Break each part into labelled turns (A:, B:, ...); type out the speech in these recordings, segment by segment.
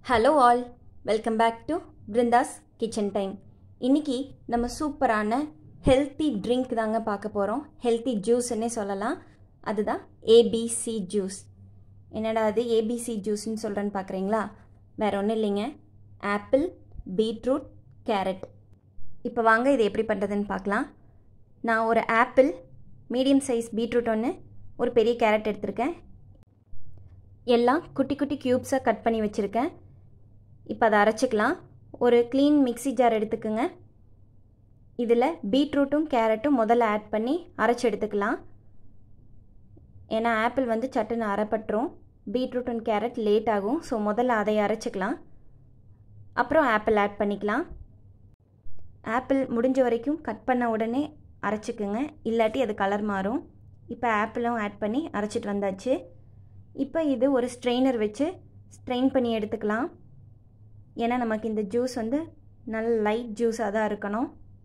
A: hello all welcome back to Brinda's kitchen time இன்னைக்கு நம்ம சூப்பரான ஹெல்த்தி ட்ரிங்க் தாங்க பார்க்க போகிறோம் ஹெல்த்தி ஜூஸ்ன்னே சொல்லலாம் அதுதான் ஏபிசி ஜூஸ் என்னடா அது ஏபிசி ஜூஸ்ன்னு சொல்கிறேன்னு பார்க்குறீங்களா வேற ஒன்றும் இல்லைங்க ஆப்பிள் பீட்ரூட் கேரட் இப்போ வாங்க இது எப்படி பண்ணுறதுன்னு பார்க்கலாம் நான் ஒரு ஆப்பிள் மீடியம் சைஸ் பீட்ரூட் ஒன்று ஒரு பெரிய கேரட் எடுத்திருக்கேன் எல்லாம் குட்டி குட்டி க்யூப்ஸாக கட் பண்ணி வச்சுருக்கேன் இப்போ அதை அரைச்சிக்கலாம் ஒரு க்ளீன் மிக்ஸி ஜார் எடுத்துக்கோங்க இதில் பீட்ரூட்டும் கேரட்டும் முதல்ல ஆட் பண்ணி அரைச்சி எடுத்துக்கலாம் ஏன்னா ஆப்பிள் வந்து சட்டுன்னு அரைப்பட்டுரும் பீட்ரூட் அண்ட் கேரட் லேட் ஆகும் ஸோ முதல்ல அதை அரைச்சிக்கலாம் அப்புறம் ஆப்பிள் ஆட் பண்ணிக்கலாம் ஆப்பிள் முடிஞ்ச வரைக்கும் கட் பண்ண உடனே அரைச்சிக்குங்க இல்லாட்டி அது கலர் மாறும் இப்போ ஆப்பிளும் ஆட் பண்ணி அரைச்சிட்டு வந்தாச்சு இப்போ இது ஒரு ஸ்ட்ரெயினர் வச்சு ஸ்ட்ரெயின் பண்ணி எடுத்துக்கலாம் ஏன்னா நமக்கு இந்த ஜூஸ் வந்து நல்ல லைட் ஜூஸாக தான் இருக்கணும்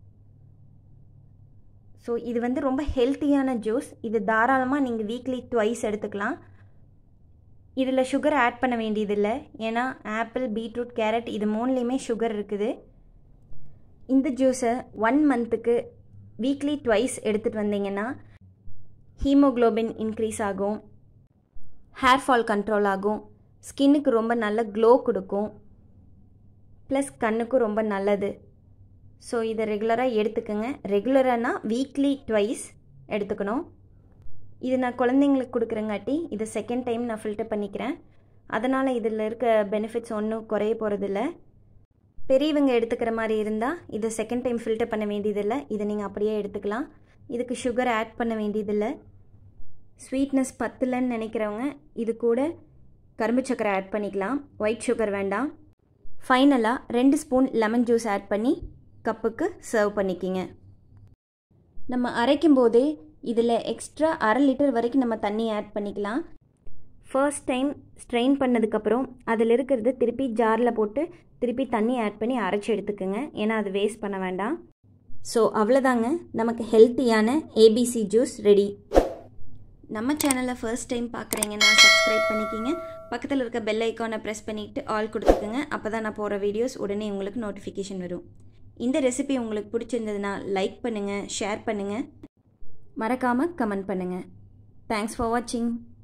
A: ஸோ இது வந்து ரொம்ப ஹெல்த்தியான ஜூஸ் இது தாராளமாக நீங்கள் வீக்லி ட்வைஸ் எடுத்துக்கலாம் இதில் சுகர் ஆட் பண்ண வேண்டியதில்லை ஏன்னா ஆப்பிள் பீட்ரூட் கேரட் இது மூணுலேயுமே சுகர் இருக்குது இந்த ஜூஸை ஒன் மந்த்துக்கு வீக்லி ட்வைஸ் எடுத்துகிட்டு வந்தீங்கன்னா ஹீமோக்ளோபின் இன்க்ரீஸ் ஆகும் ஹேர் ஃபால் கண்ட்ரோல் ஆகும் ஸ்கின்னுக்கு ரொம்ப நல்ல க்ளோ கொடுக்கும் ப்ளஸ் கண்ணுக்கும் ரொம்ப நல்லது ஸோ இதை ரெகுலராக எடுத்துக்கோங்க ரெகுலரானா வீக்லி ட்வைஸ் எடுத்துக்கணும் இது நான் குழந்தைங்களுக்கு கொடுக்குறங்காட்டி இதை செகண்ட் டைம் நான் ஃபில்டர் பண்ணிக்கிறேன் அதனால் இதில் இருக்க பெனிஃபிட்ஸ் ஒன்றும் குறைய போகிறதில்ல பெரியவங்க எடுத்துக்கிற மாதிரி இருந்தால் இதை செகண்ட் டைம் ஃபில்டர் பண்ண வேண்டியதில்லை இதை நீங்கள் அப்படியே எடுத்துக்கலாம் இதுக்கு சுகர் ஆட் பண்ண வேண்டியதில்லை ஸ்வீட்னஸ் பத்தலைன்னு நினைக்கிறவங்க இது கூட கரும்பு சக்கரை ஆட் பண்ணிக்கலாம் ஒயிட் சுகர் வேண்டாம் ஃபைனலாக ரெண்டு ஸ்பூன் லெமன் ஜூஸ் ஆட் பண்ணி கப்புக்கு சர்வ் பண்ணிக்கிங்க நம்ம அரைக்கும் போதே இதில் எக்ஸ்ட்ரா அரை லிட்டர் வரைக்கும் நம்ம தண்ணி ஆட் பண்ணிக்கலாம் ஃபர்ஸ்ட் டைம் ஸ்ட்ரெயின் பண்ணதுக்கப்புறம் அதில் இருக்கிறது திருப்பி ஜாரில் போட்டு திருப்பி தண்ணி ஆட் பண்ணி அரைச்சி எடுத்துக்கோங்க ஏன்னா அது வேஸ்ட் பண்ண வேண்டாம் ஸோ அவ்வளோதாங்க நமக்கு ஹெல்த்தியான ஏபிசி ஜூஸ் ரெடி நம்ம சேனலை ஃபர்ஸ்ட் டைம் பார்க்குறீங்கன்னா சப்ஸ்கிரைப் பண்ணிக்கிங்க பக்கத்தில் இருக்க பெல் ஐக்கானை ப்ரெஸ் பண்ணிவிட்டு ஆல் கொடுத்துக்குங்க அப்போ தான் நான் போகிற வீடியோஸ் உடனே உங்களுக்கு நோட்டிஃபிகேஷன் வரும் இந்த ரெசிபி உங்களுக்கு பிடிச்சிருந்ததுன்னா லைக் பண்ணுங்கள் ஷேர் பண்ணுங்கள் மறக்காமல் கமெண்ட் பண்ணுங்கள் தேங்க்ஸ் ஃபார் வாட்சிங்